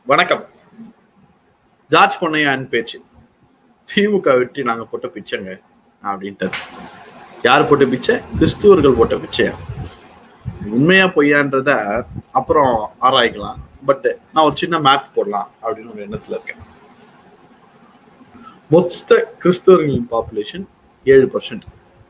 வணக்கம் ஜார்ஜ் பொன்னையான் பேச்சு திமுக வெற்றி நாங்க போட்ட பிச்சைங்க அப்படின்ட்டு யார் போட்ட பிச்சை கிறிஸ்துவர்கள் போட்ட பிச்சையா உண்மையா பொய்யான்றத அப்புறம் ஆராய்க்கலாம் பட் நான் ஒரு சின்ன மேத் போடலாம் அப்படின்னு ஒரு எண்ணத்துல இருக்கேன் மொத்த கிறிஸ்தவர்களின் பாப்புலேஷன் ஏழு பர்சன்ட்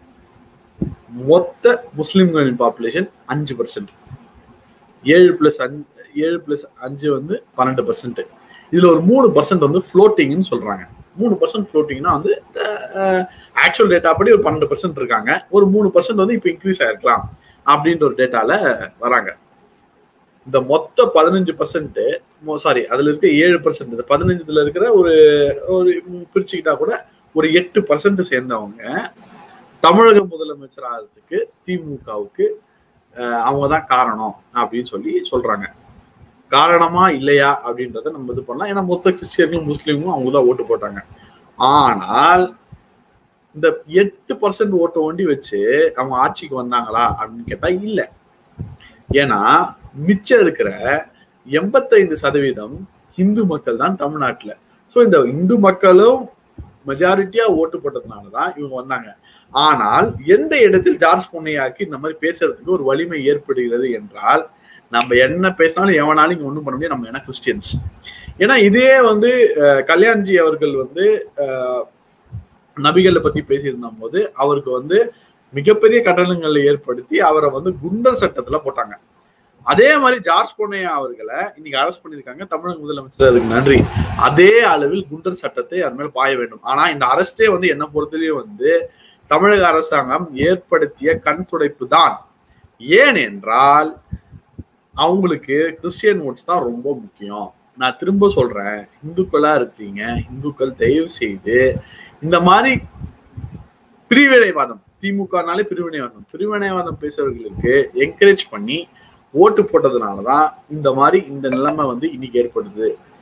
மொத்த முஸ்லிம்களின் பாப்புலேஷன் அஞ்சு பர்சன்ட் ஏழு பிளஸ் அஞ்சு ஏழு பிளஸ் அஞ்சு வந்து பன்னெண்டு பர்சன்ட் இதுல ஒரு மூணு பர்சன்ட் வந்து ஃப்ளோட்டிங்னு சொல்றாங்க மூணு பர்சன்ட் ஃப்ளோட்டிங்னா வந்து ஆக்சுவல் டேட்டா படி ஒரு பன்னெண்டு பர்சன்ட் இருக்காங்க ஒரு மூணு பர்சன்ட் வந்து இப்போ இன்க்ரீஸ் ஆயிருக்கலாம் அப்படின்ற ஒரு டேட்டால வராங்க இந்த மொத்த பதினஞ்சு பர்சன்ட் சாரி அதுல இருக்க ஏழு பர்சன்ட் இந்த பதினஞ்சுல இருக்கிற ஒரு ஒரு பிரிச்சுக்கிட்டா கூட ஒரு எட்டு பர்சன்ட் சேர்ந்தவங்க தமிழக முதலமைச்சர் ஆகிறதுக்கு திமுகவுக்கு அவங்க தான் காரணம் அப்படின்னு சொல்லி சொல்றாங்க காரணமா இல்லையா அப்படின்றத நம்ம இது பண்ணலாம் ஏன்னா மொத்த கிறிஸ்டியர்களும் முஸ்லீமும் அவங்க தான் ஓட்டு போட்டாங்க ஆனால் இந்த எட்டு பர்சன்ட் ஓட்டை ஒண்டி வச்சு அவங்க ஆட்சிக்கு வந்தாங்களா அப்படின்னு கேட்டா இல்ல ஏன்னா மிச்சம் இருக்கிற எண்பத்தைந்து சதவீதம் இந்து மக்கள் தான் தமிழ்நாட்டுல ஸோ இந்த இந்து மக்களும் மெஜாரிட்டியா ஓட்டு போட்டதுனாலதான் இவங்க வந்தாங்க ஆனால் எந்த இடத்தில் ஜார்ஜ் பொன்னையாக்கு இந்த மாதிரி பேசுறதுக்கு ஒரு வலிமை ஏற்படுகிறது என்றால் நம்ம என்ன பேசினாலும் எவனாலும் இங்க ஒண்ணும் பண்ண முடியாது நம்ம என்ன கிறிஸ்டியன்ஸ் ஏன்னா இதே வந்து கல்யாண்ஜி அவர்கள் வந்து நபிகளை பத்தி பேசியிருந்த போது அவருக்கு வந்து மிகப்பெரிய கட்டணங்களை ஏற்படுத்தி அவரை வந்து குண்டர் சட்டத்துல போட்டாங்க அதே மாதிரி ஜார்ஜ் பொன்னையா அவர்களை இன்னைக்கு அரெஸ்ட் பண்ணிருக்காங்க தமிழக முதலமைச்சர் அதுக்கு நன்றி அதே அளவில் குண்டர் சட்டத்தை அது மேல பாய வேண்டும் ஆனா இந்த அரெஸ்டே வந்து என்ன பொறுத்தலையும் வந்து தமிழக அரசாங்கம் ஏற்படுத்திய கண் துடைப்பு தான் ஏன் என்றால் அவங்களுக்கு கிறிஸ்டியன் ஓட்ஸ் தான் ரொம்ப முக்கியம் நான் திரும்ப சொல்றேன் இந்துக்களா இருக்கிறீங்க இந்துக்கள் தயவு செய்து இந்த மாதிரி பிரிவினைவாதம் திமுகனாலே பிரிவினைவாதம் பிரிவினைவாதம் பேசுறவர்களுக்கு என்கரேஜ் பண்ணி ஓட்டு போட்டதுனாலதான் இந்த மாதிரி இந்த நிலைமை வந்து இன்னைக்கு ஏற்படுது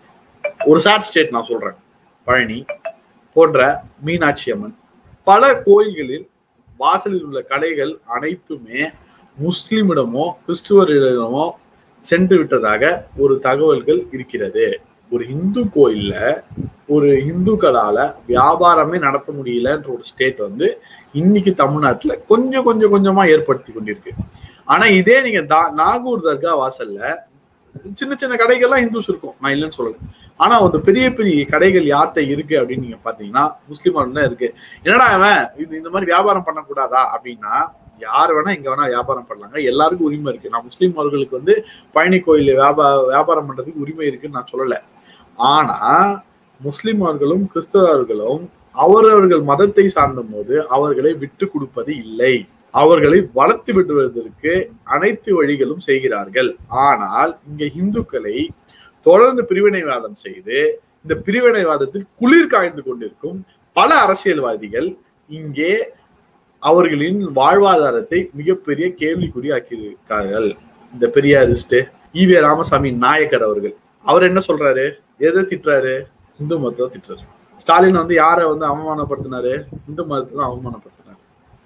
ஒரு சாட் ஸ்டேட் நான் சொல்றேன் பழனி போன்ற மீனாட்சி அம்மன் பல கோயில்களில் வாசலில் உள்ள கடைகள் அனைத்துமே முஸ்லிமிடமோ கிறிஸ்துவரிடமோ சென்று விட்டதாக ஒரு தகவல்கள் இருக்கிறது ஒரு இந்து கோயில்ல ஒரு இந்துக்களால வியாபாரமே நடத்த முடியலன்ற ஒரு ஸ்டேட் வந்து இன்னைக்கு தமிழ்நாட்டுல கொஞ்சம் கொஞ்சம் கொஞ்சமா ஏற்படுத்தி கொண்டிருக்கு ஆனா இதே நீங்க நாகூர் தர்கா வாசல்ல சின்ன சின்ன கடைகள்லாம் ஹிந்துஸ் இருக்கும் நான் இல்லைன்னு சொல்லல ஆனா ஒரு பெரிய பெரிய கடைகள் யார்கிட்ட இருக்கு அப்படின்னு நீங்க பாத்தீங்கன்னா முஸ்லீம் தான் இருக்கு என்னடா அவன் இது இந்த மாதிரி வியாபாரம் பண்ணக்கூடாதா அப்படின்னா யார் வேணா இங்க வேணா வியாபாரம் பண்ணலாங்க எல்லாருக்கும் உரிமை இருக்கு நான் முஸ்லீம் அவர்களுக்கு வந்து பழனி கோயில் வியாபார வியாபாரம் பண்றதுக்கு உரிமை இருக்குன்னு நான் சொல்லல ஆனா முஸ்லிம் அவர்களும் கிறிஸ்தவர்களும் அவரவர்கள் மதத்தை சார்ந்த போது அவர்களை விட்டு கொடுப்பது இல்லை அவர்களை வளர்த்து விடுவதற்கு அனைத்து வழிகளும் செய்கிறார்கள் ஆனால் இங்க இந்துக்களை தொடர்ந்து பிரிவினைவாதம் செய்து இந்த பிரிவினைவாதத்தில் குளிர் காய்ந்து கொண்டிருக்கும் பல அரசியல்வாதிகள் இங்கே அவர்களின் வாழ்வாதாரத்தை மிகப்பெரிய கேள்விக்குறியாக்கியிருக்கார்கள் இந்த பெரியாரிஸ்ட் ஈவே ராமசாமி நாயக்கர் அவர்கள் அவர் என்ன சொல்றாரு எதை திட்டுறாரு இந்து மதத்தை திட்டுறாரு ஸ்டாலின் வந்து யாரை வந்து அவமானப்படுத்தினாரு இந்து மதத்தை தான் அவமானப்படுத்தினாரு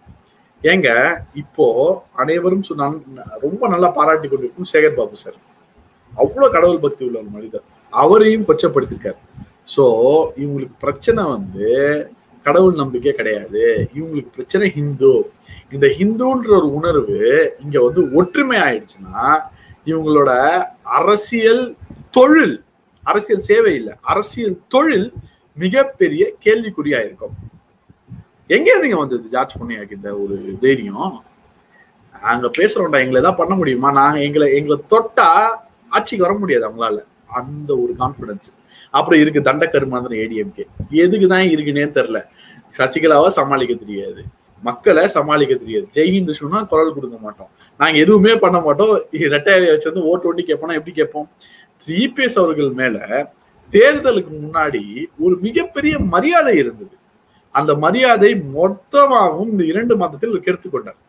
ஏங்க இப்போ அனைவரும் ரொம்ப நல்லா பாராட்டி கொண்டிருக்கும் சேகர் பாபு சார் அவ்வளவு கடவுள் பக்தி உள்ள ஒரு மனிதர் அவரையும் கொச்சப்படுத்திருக்காரு சோ இவங்களுக்கு பிரச்சனை வந்து கடவுள் நம்பிக்கை கிடையாது இவங்களுக்கு பிரச்சனை ஹிந்து இந்த ஹிந்துன்ற ஒரு உணர்வு இங்க வந்து ஒற்றுமை ஆயிடுச்சுன்னா இவங்களோட அரசியல் தொழில் அரசியல் சேவை இல்லை அரசியல் தொழில் மிகப்பெரிய கேள்விக்குறியா இருக்கும் எங்க இருந்தீங்க வந்தது ஜார்ஜ் பொன்னையாக்கு இந்த ஒரு தைரியம் நாங்க பேசுறோம்டா எங்களை ஏதாவது பண்ண முடியுமா நாங்க எங்களை எங்களை தொட்டா ஆட்சிக்கு வர முடியாது அவங்களால அந்த ஒரு கான்பிடன்ஸ் அப்புறம் இருக்கு தண்டக்கருமாந்திரம் ஏடிஎம்கே எதுக்கு தான் இருக்குன்னே தெரில சசிகலாவை சமாளிக்க தெரியாது மக்களை சமாளிக்க தெரியாது ஜெய்ஹிந்த் சொன்னா குரல் கொடுக்க மாட்டோம் நாங்க எதுவுமே பண்ண மாட்டோம் ரெட்டையை வச்சு வந்து ஓட்டு ஓட்டி கேட்போம்னா எப்படி கேட்போம் இபிஎஸ் அவர்கள் மேல தேர்தலுக்கு முன்னாடி ஒரு மிகப்பெரிய மரியாதை இருந்தது அந்த மரியாதை மொத்தமாகவும் இந்த இரண்டு மாதத்தில் கெடுத்துக்கொண்டார்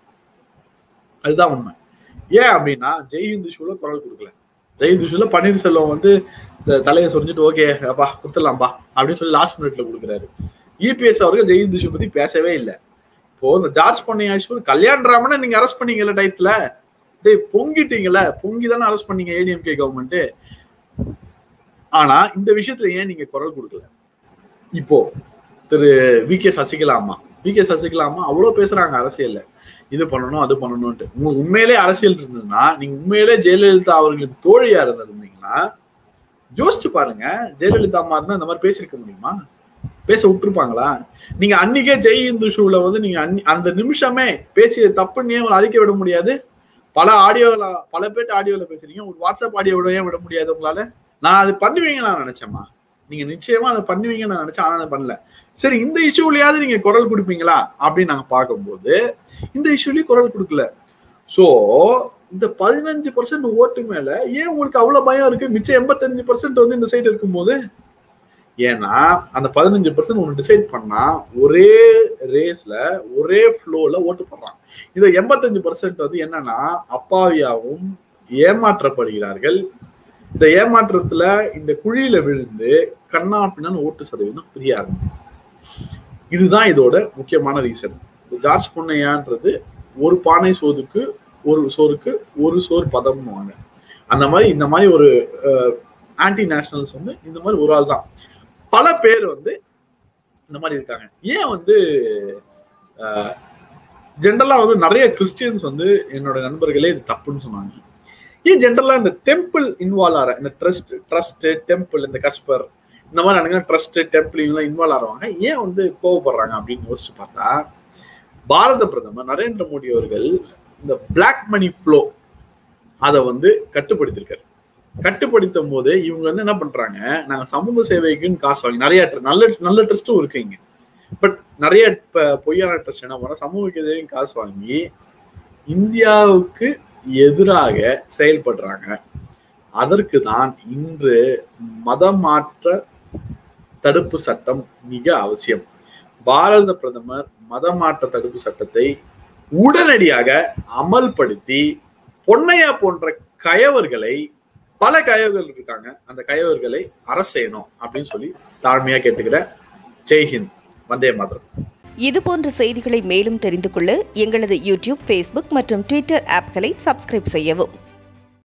அதுதான் உண்மை ஏன் அப்படின்னா ஜெய்ஹிந்த் ஷூல குரல் கொடுக்கல ஜெய்ஹிந்த் ஷூல பன்னீர்செல்வம் வந்து இந்த தலையை சொரிஞ்சிட்டு ஓகே அப்பா கொடுத்துடலாம்ப்பா அப்படின்னு சொல்லி லாஸ்ட் மினிட்ல கொடுக்குறாரு இபிஎஸ் அவர்கள் ஜெய்ஹிந்த் ஷூ பத்தி பேசவே இல்லை இப்போ இந்த ஜார்ஜ் பொன்னையா ஷூ கல்யாண் ராமனை நீங்க அரெஸ்ட் பண்ணீங்கல்ல டயத்துல டேய் பொங்கிட்டீங்கல்ல பொங்கி தானே அரெஸ்ட் பண்ணீங்க ஏடிஎம்கே கவர்மெண்ட் ஆனா இந்த விஷயத்துல ஏன் நீங்க குரல் கொடுக்கல இப்போ திரு வி கே சசிகலா அம்மா வி கே சசிகலா அம்மா அவ்வளவு பேசுறாங்க அரசியல்ல இது பண்ணணும் அது பண்ணணும்ட்டு உங்களுக்கு உண்மையிலே அரசியல் இருந்ததுன்னா நீங்க உண்மையிலே ஜெயலலிதா அவர்களின் தோழியா இருந்திருந்தீங்கன்னா யோசிச்சு பாருங்க ஜெயலலிதா அம்மா இருந்தா இந்த மாதிரி பேசியிருக்க முடியுமா பேச விட்டுருப்பாங்களா நீங்க அன்னைக்கே ஜெய் இந்து ஷூல வந்து நீங்க அன்னி- அந்த நிமிஷமே பேசிய தப்புன்னு ஏன் அறிக்கை விட முடியாது பல ஆடியோல பல பேர்ட்ட ஆடியோல பேசுறீங்க ஒரு வாட்ஸ்அப் ஆடியோட ஏன் விட முடியாது உங்களால நான் அது பண்ணுவீங்க நான் நினைச்சேம்மா நீங்க நிச்சயமா அதை பண்ணுவீங்கன்னு நான் நினைச்சேன் ஆனா அதை பண்ணல சரி இந்த இஷ்யூலயாவது நீங்க குரல் கொடுப்பீங்களா அப்படின்னு நாங்க பார்க்கும்போது இந்த இஷ்யூலயும் குரல் கொடுக்கல சோ இந்த பதினஞ்சு பர்சன்ட் ஓட்டு மேல ஏன் உங்களுக்கு அவ்வளவு பயம் இருக்கு மிச்சம் எண்பத்தஞ்சு பர்சன்ட் வந்து இந்த சைடு இருக்கும்போது ஏன்னா அந்த பதினஞ்சு பர்சன்ட் ஒன்று டிசைட் பண்ணா ஒரே ரேஸ்ல ஒரே ஃப்ளோல ஓட்டு போடுறான் இந்த எண்பத்தஞ்சு பர்சன்ட் வந்து என்னன்னா அப்பாவியாவும் ஏமாற்றப்படுகிறார்கள் இந்த ஏமாற்றத்துல இந்த குழியில விழுந்து கண்ணா பின்னான்னு ஓட்டு சதவீதம் பிரியாது இதுதான் இதோட முக்கியமான ரீசன் ஜார்ஜ் பொன்னையான்றது ஒரு பானை சோதுக்கு ஒரு சோறுக்கு ஒரு சோறு பதம்னுவாங்க அந்த மாதிரி இந்த மாதிரி ஒரு ஆன்டி நேஷனல்ஸ் வந்து இந்த மாதிரி ஒரு ஆள் தான் பல பேர் வந்து இந்த மாதிரி இருக்காங்க ஏன் வந்து ஜென்ரலா வந்து நிறைய கிறிஸ்டியன்ஸ் வந்து என்னோட நண்பர்களே இது தப்புன்னு சொன்னாங்க ஏன் ஜென்ரலா இந்த டெம்பிள் இன்வால்வ் ஆகிற இந்த ட்ரஸ்ட் ட்ரஸ்ட் டெம்பிள் இந்த கஸ்பர் இந்த மாதிரி எனக்கு ட்ரஸ்ட் டெம்பிள் இவங்கெல்லாம் இன்வால்வ் ஆகிறவங்க ஏன் வந்து கோவப்படுறாங்க அப்படின்னு யோசிச்சு பார்த்தா பாரத பிரதமர் நரேந்திர மோடி அவர்கள் இந்த பிளாக் மணி ஃப்ளோ அதை வந்து கட்டுப்படுத்திருக்காரு கட்டுப்படுத்தும் போது இவங்க வந்து என்ன பண்றாங்க நாங்க சமூக சேவைக்குன்னு காசு வாங்கி நிறைய tr- நல்ல நல்ல ட்ரஸ்ட்டும் இருக்கு இங்க பட் நிறைய ப- பொய்யான ட்ரஸ்ட் என்ன பண்ணா சமூக சேவைக்கு காசு வாங்கி இந்தியாவுக்கு எதிராக செயல்படுறாங்க அதற்கு தான் இன்று மதமாற்ற தடுப்பு சட்டம் மிக அவசியம் பாரத பிரதமர் மதமாற்ற தடுப்பு சட்டத்தை உடனடியாக அமல்படுத்தி பொன்னையா போன்ற கயவர்களை பல கயவர்கள் இருக்காங்க அந்த கயவர்களை அரசு செய்யணும் அப்படின்னு சொல்லி தாழ்மையா கேட்டுக்கிறேன் ஜெய்ஹிந்த் வந்தே மாதரம் இது போன்ற செய்திகளை மேலும் தெரிந்து கொள்ள எங்களது யூடியூப் ஃபேஸ்புக் மற்றும் ட்விட்டர் ஆப்களை சப்ஸ்கிரைப் செய்யவும்